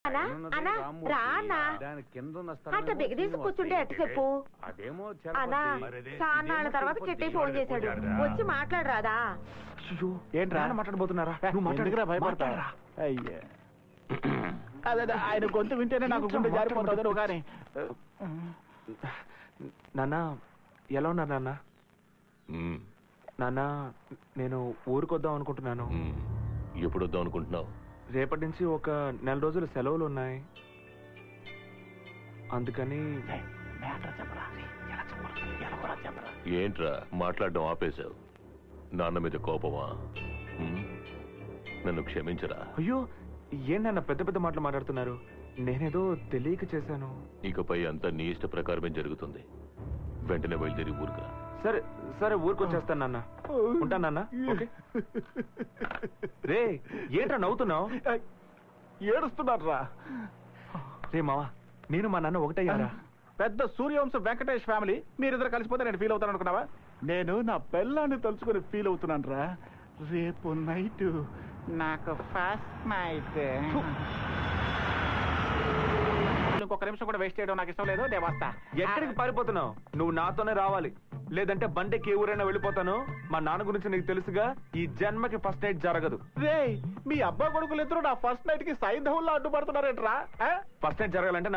అన్నా, పైనున్నది అన్నా, రామ్మూర్తి. రా అన్నా. దాని కింద ఉన్న అట్ట స్థలం బిగదీసి కూర్చుంటే ఎట్ట చెప్పు అదేమో అన్నా చలపతి. చాన్నాళ్ళ తర్వాత ఇదేమో చెట్టి తిరుపతి. ఫోన్ చేశాడు వచ్చి మాట్లాడరాదా ఏంట్రా మాట్లాడబోతున్నారా నువ్వు మాట్లాడగరా భయపడతా అయ్యా అదే అదే, ఆయన గొంతు వింటేనే నాకు గుండె జారిపోతుంది నువ్వు కానీ నాన్న ఎలా ఉన్నారు నాన్న మ్మ్. నాన్న నేను ఊరికొద్దాం అనుకుంటున్నాను మ్మ్. ఎప్పుడు వద్దాం అనుకుంటున్నావు రేపటి నుంచి ఒక నెల రోజులు సెలవులు ఉన్నాయి అందుకని ఏంట్రా మాట్లాడడం ఆపేశావు నాన్న మీద కోపమా మ్మ్? నన్ను క్షమించరా అయ్యో ఏంటన్న పెద్ద పెద్ద మాటలు మాట్లాడుతున్నారు నేనేదో తెలియక చేశాను ఇకపై అంతా నీ ఇష్ట ప్రకారమే జరుగుతుంది వెంటనే బయలుదేరి ఊరుకురా సరే సరే ఊరికొచ్చేస్తాను నాన్న ఉంటాను నాన్న ఓకే రే ఏంట్రా నవ్వుతున్నావు ఏడుస్తున్నారా రే మావా నేను మా నాన్న ఒకటయ్యారా పెద్ద సూర్యవంశ వెంకటేష్ ఫ్యామిలీ మీరిద్దరు కలిసిపోతే నేను ఫీల్ అవుతాను అనుకున్నావా నేను నా పెళ్ళాన్ని తలుచుకొని ఫీల్ అవుతున్నాను రా రేపు నైట్ నాకు ఫస్ట్ నైట్ ఇంకొక నిమిషం కూడా వేస్ట్ చేయడం నాకు ఇష్టం లేదు నేను వస్తా ఎక్కడికి పారిపోతున్నావు నువ్వు నాతోనే రావాలి లేదంటే బండెక్కి ఏ ఊరైనా వెళ్ళిపోతాను మా నాన్న గురించి నీకు తెలుసుగా ఈ జన్మకి ఫస్ట్ నైట్ జరగదు రే మీ అబ్బా కొడుకులు ఇద్దరు నా ఫస్ట్ నైట్ కి సైంధవుల్లో అడ్డుపడుతున్నారేంట్రా ఆ? ఫస్ట్ నైట్ జరగాలంటే